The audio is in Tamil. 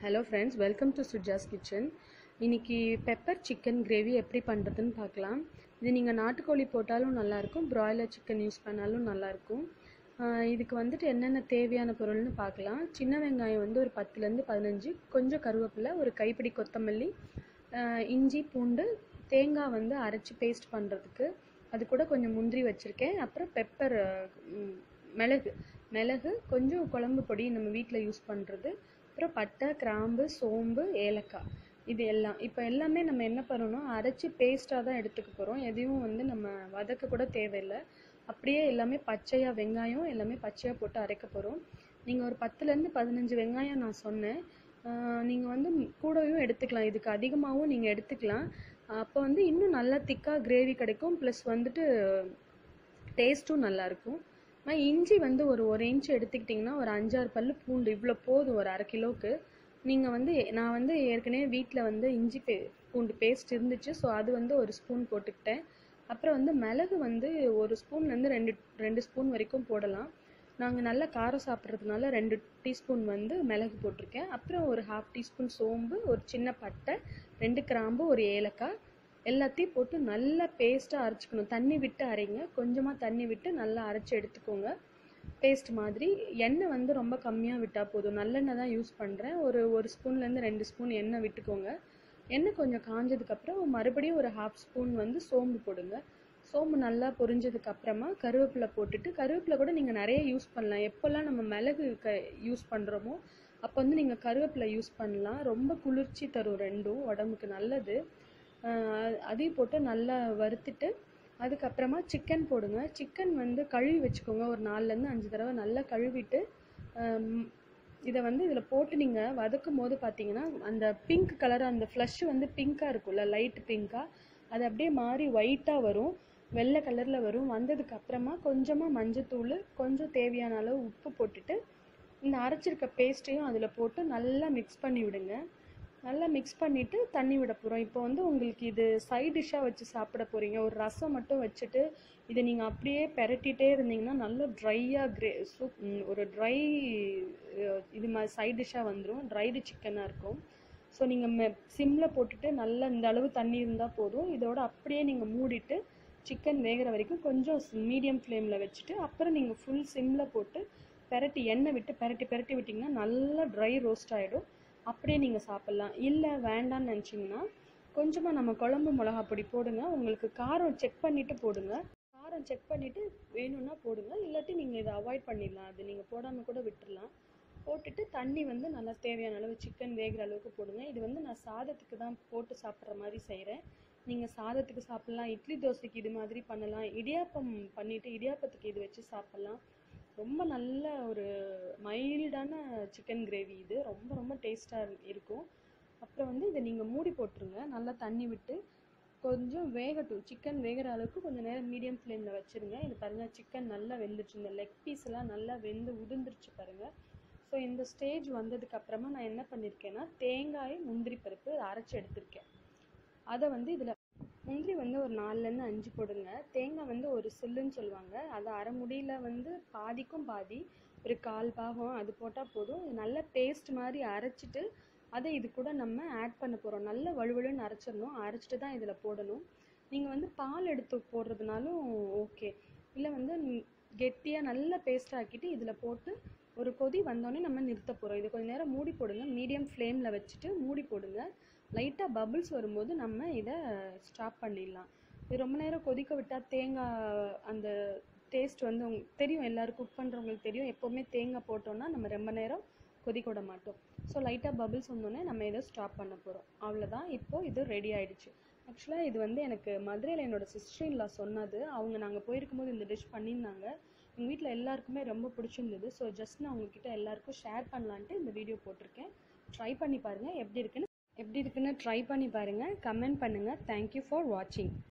hello friends welcome to Suja's kitchen இன்னைக்கு பெப்பர் சிக்கன் கிரேவி எப்படி பண்ணுறதுன்னு பார்க்கலாம் இது நீங்கள் நாட்டுக்கோழி போட்டாலும் நல்லாயிருக்கும் ப்ராய்லர் சிக்கன் யூஸ் பண்ணாலும் நல்லாயிருக்கும் ஆஹ் இதுக்கு வந்துட்டு என்னென்ன தேவையான பொருள்னு பார்க்கலாம் சின்ன வெங்காயம் வந்து ஒரு பத்துலேருந்து பதினஞ்சு கொஞ்சம் கருவேப்பிலை ஒரு கைப்பிடி கொத்தமல்லி ஆஹ் இஞ்சி பூண்டு தேங்காய் வந்து அரைச்சி பேஸ்ட் பண்ணுறதுக்கு அது கூட கொஞ்சம் முந்திரி வச்சுருக்கேன் அப்புறம் பெப்பர் மிளகு மிளகு கொஞ்சம் குழம்பு பொடி நம்ம வீட்டில் யூஸ் பண்ணுறது அப்புறம் பட்டை கிராம்பு சோம்பு ஏலக்காய் இது எல்லாம் இப்போ எல்லாமே நம்ம என்ன பண்ணணும் அரைச்சி பேஸ்ட்டாக தான் எடுத்துக்க போகிறோம் எதையும் வந்து நம்ம வதக்க கூட தேவையில்லை அப்படியே எல்லாமே பச்சையாக வெங்காயம் எல்லாமே பச்சையாக போட்டு அரைக்க போகிறோம் நீங்கள் ஒரு பத்துலேருந்து பதினஞ்சு வெங்காயம் நான் சொன்னேன் நீங்கள் வந்து கூடவும் எடுத்துக்கலாம் இதுக்கு அதிகமாகவும் நீங்கள் எடுத்துக்கலாம் அப்போ வந்து இன்னும் நல்லா திக்காக கிரேவி கிடைக்கும் ப்ளஸ் வந்துட்டு டேஸ்ட்டும் நல்லாயிருக்கும் ஆனால் இஞ்சி வந்து ஒரு ஒரு இன்ச் எடுத்துக்கிட்டிங்கன்னா ஒரு அஞ்சாறு பல்லு பூண்டு இவ்வளோ போதும் ஒரு அரை கிலோவுக்கு நீங்கள் வந்து நான் வந்து ஏற்கனவே வீட்டில் வந்து இஞ்சி பே பூண்டு பேஸ்ட் இருந்துச்சு ஸோ அது வந்து ஒரு ஸ்பூன் போட்டுக்கிட்டேன் அப்புறம் வந்து மிளகு வந்து ஒரு ஸ்பூன்லேருந்து ரெண்டு ரெண்டு ஸ்பூன் வரைக்கும் போடலாம் நாங்கள் நல்ல காரம் சாப்பிட்றதுனால ரெண்டு டீஸ்பூன் வந்து மிளகு போட்டிருக்கேன் அப்புறம் ஒரு ஹாஃப் டீஸ்பூன் சோம்பு ஒரு சின்ன பட்டை ரெண்டு கிராம்பு ஒரு ஏலக்காய் எல்லாத்தையும் போட்டு நல்லா பேஸ்ட்டாக அரைச்சிக்கணும் தண்ணி விட்டு அரைங்க கொஞ்சமாக தண்ணி விட்டு நல்லா அரைச்சி எடுத்துக்கோங்க பேஸ்ட் மாதிரி எண்ணெய் வந்து ரொம்ப கம்மியாக விட்டால் போதும் நல்லெண்ணெய் தான் யூஸ் பண்ணுறேன் ஒரு ஒரு ஸ்பூன்லேருந்து ரெண்டு ஸ்பூன் எண்ணெய் விட்டுக்கோங்க எண்ணெய் கொஞ்சம் காஞ்சதுக்கப்புறம் மறுபடியும் ஒரு ஹாஃப் ஸ்பூன் வந்து சோம்பு போடுங்க சோம்பு நல்லா பொரிஞ்சதுக்கு அப்புறமா கருவேப்பிலை போட்டுட்டு கருவேப்பிலை கூட நீங்கள் நிறைய யூஸ் பண்ணலாம் எப்போல்லாம் நம்ம மிளகு க யூஸ் பண்ணுறோமோ அப்போ வந்து நீங்கள் கருவேப்பிலை யூஸ் பண்ணலாம் ரொம்ப குளிர்ச்சி தரும் ரெண்டும் உடம்புக்கு நல்லது அதையும் போட்டு நல்லா வறுத்துட்டு அதுக்கப்புறமா சிக்கன் போடுங்க சிக்கன் வந்து கழுவி வச்சுக்கோங்க ஒரு நாலுலேருந்து அஞ்சு தடவை நல்லா கழுவிட்டு இதை வந்து இதில் போட்டு நீங்கள் வதக்கும் போது பார்த்தீங்கன்னா அந்த பிங்க் கலர் அந்த ஃப்ளஷ் வந்து பிங்க்காக இருக்கும்ல லைட் பிங்க்காக அது அப்படியே மாறி ஒயிட்டாக வரும் வெள்ளை கலரில் வரும் வந்ததுக்கு அப்புறமா கொஞ்சமாக மஞ்சத்தூள் கொஞ்சம் தேவையான அளவு உப்பு போட்டுட்டு இந்த அரைச்சிருக்க பேஸ்ட்டையும் அதில் போட்டு நல்லா மிக்ஸ் பண்ணி விடுங்க நல்லா மிக்ஸ் பண்ணிவிட்டு தண்ணி விட போகிறோம் இப்போ வந்து உங்களுக்கு இது சைட் டிஷ்ஷாக வச்சு சாப்பிட போகிறீங்க ஒரு ரசம் மட்டும் வச்சுட்டு இதை நீங்கள் அப்படியே பெரட்டிகிட்டே இருந்தீங்கன்னா நல்லா ட்ரையாக கிரே சூப் ஒரு ட்ரை இது மாதிரி சைட் டிஷ்ஷாக வந்துடும் ட்ரைடு சிக்கனாக இருக்கும் ஸோ நீங்கள் மெ சிம்மில் போட்டுட்டு நல்லா இந்த அளவு தண்ணி இருந்தால் போதும் இதோட அப்படியே நீங்கள் மூடிட்டு சிக்கன் வேகிற வரைக்கும் கொஞ்சம் மீடியம் ஃப்ளேமில் வச்சுட்டு அப்புறம் நீங்கள் ஃபுல் சிம்மில் போட்டு பெரட்டி எண்ணெய் விட்டு பெரட்டி பெரட்டி விட்டிங்கன்னா நல்லா ட்ரை ரோஸ்ட் ஆகிடும் அப்படியே நீங்கள் சாப்பிட்லாம் இல்லை வேண்டான்னு நினச்சிங்கன்னா கொஞ்சமாக நம்ம குழம்பு மிளகா பொடி போடுங்க உங்களுக்கு காரம் செக் பண்ணிவிட்டு போடுங்க காரம் செக் பண்ணிவிட்டு வேணும்னா போடுங்க இல்லாட்டி நீங்கள் இதை அவாய்ட் பண்ணிடலாம் அது நீங்கள் போடாமல் கூட விட்டுடலாம் போட்டுட்டு தண்ணி வந்து நல்லா தேவையான அளவு சிக்கன் வேகிற அளவுக்கு போடுங்க இது வந்து நான் சாதத்துக்கு தான் போட்டு சாப்பிட்ற மாதிரி செய்கிறேன் நீங்கள் சாதத்துக்கு சாப்பிட்லாம் இட்லி தோசைக்கு இது மாதிரி பண்ணலாம் இடியாப்பம் பண்ணிவிட்டு இடியாப்பத்துக்கு இது வச்சு சாப்பிட்லாம் ரொம்ப நல்ல ஒரு மைல்டான சிக்கன் கிரேவி இது ரொம்ப ரொம்ப டேஸ்ட்டாக இருக்கும் அப்புறம் வந்து இதை நீங்கள் மூடி போட்டுருங்க நல்லா தண்ணி விட்டு கொஞ்சம் வேகட்டும் சிக்கன் வேகிற அளவுக்கு கொஞ்சம் நேரம் மீடியம் ஃப்ளேமில் வச்சுருங்க இது பாருங்கள் சிக்கன் நல்லா வெந்துருச்சு இந்த லெக் பீஸ் எல்லாம் நல்லா வெந்து உதிர்ந்துருச்சு பாருங்கள் ஸோ இந்த ஸ்டேஜ் வந்ததுக்கு அப்புறமா நான் என்ன பண்ணியிருக்கேன்னா தேங்காய் முந்திரி பருப்பு அரைச்சி எடுத்திருக்கேன் அதை வந்து இதில் முந்திரி வந்து ஒரு நாலுலேருந்து அஞ்சு போடுங்க தேங்காய் வந்து ஒரு சில்லுன்னு சொல்லுவாங்க அது அரை முடியில் வந்து பாதிக்கும் பாதி ஒரு கால் பாகம் அது போட்டால் போதும் நல்ல பேஸ்ட் மாதிரி அரைச்சிட்டு அதை இது கூட நம்ம ஆட் பண்ண போகிறோம் நல்ல வலுவலுன்னு அரைச்சிடணும் அரைச்சிட்டு தான் இதில் போடணும் நீங்கள் வந்து பால் எடுத்து போடுறதுனாலும் ஓகே இல்லை வந்து கெட்டியாக நல்ல பேஸ்ட் ஆக்கிட்டு இதில் போட்டு ஒரு கொதி வந்தோடனே நம்ம நிறுத்த போகிறோம் இது கொஞ்சம் நேரம் மூடி போடுங்க மீடியம் ஃப்ளேமில் வச்சுட்டு மூடி போடுங்க லைட்டாக பபிள்ஸ் வரும்போது நம்ம இதை ஸ்டாப் பண்ணிடலாம் இது ரொம்ப நேரம் கொதிக்க விட்டால் தேங்காய் அந்த டேஸ்ட் வந்து உங்களுக்கு தெரியும் எல்லோரும் குக் பண்ணுறவங்களுக்கு தெரியும் எப்போவுமே தேங்காய் போட்டோன்னா நம்ம ரொம்ப நேரம் கொதிக்க விட மாட்டோம் ஸோ லைட்டாக பபிள்ஸ் வந்தோடனே நம்ம இதை ஸ்டாப் பண்ண போகிறோம் அவ்வளோதான் இப்போது இது ரெடி ஆகிடுச்சு ஆக்சுவலாக இது வந்து எனக்கு மதுரையில் என்னோட சிஸ்டர் சொன்னது அவங்க நாங்கள் போயிருக்கும்போது இந்த டிஷ் பண்ணியிருந்தாங்க எங்கள் வீட்டில் எல்லாருக்குமே ரொம்ப பிடிச்சிருந்தது ஸோ ஜஸ்ட் நான் உங்ககிட்ட எல்லாருக்கும் ஷேர் பண்ணலான்ட்டு இந்த வீடியோ போட்டிருக்கேன் ட்ரை பண்ணி பாருங்கள் எப்படி இருக்குன்னு எப்படி இருக்குன்னு ட்ரை பண்ணி பாருங்கள் கமெண்ட் பண்ணுங்கள் தேங்க்யூ ஃபார் வாட்சிங்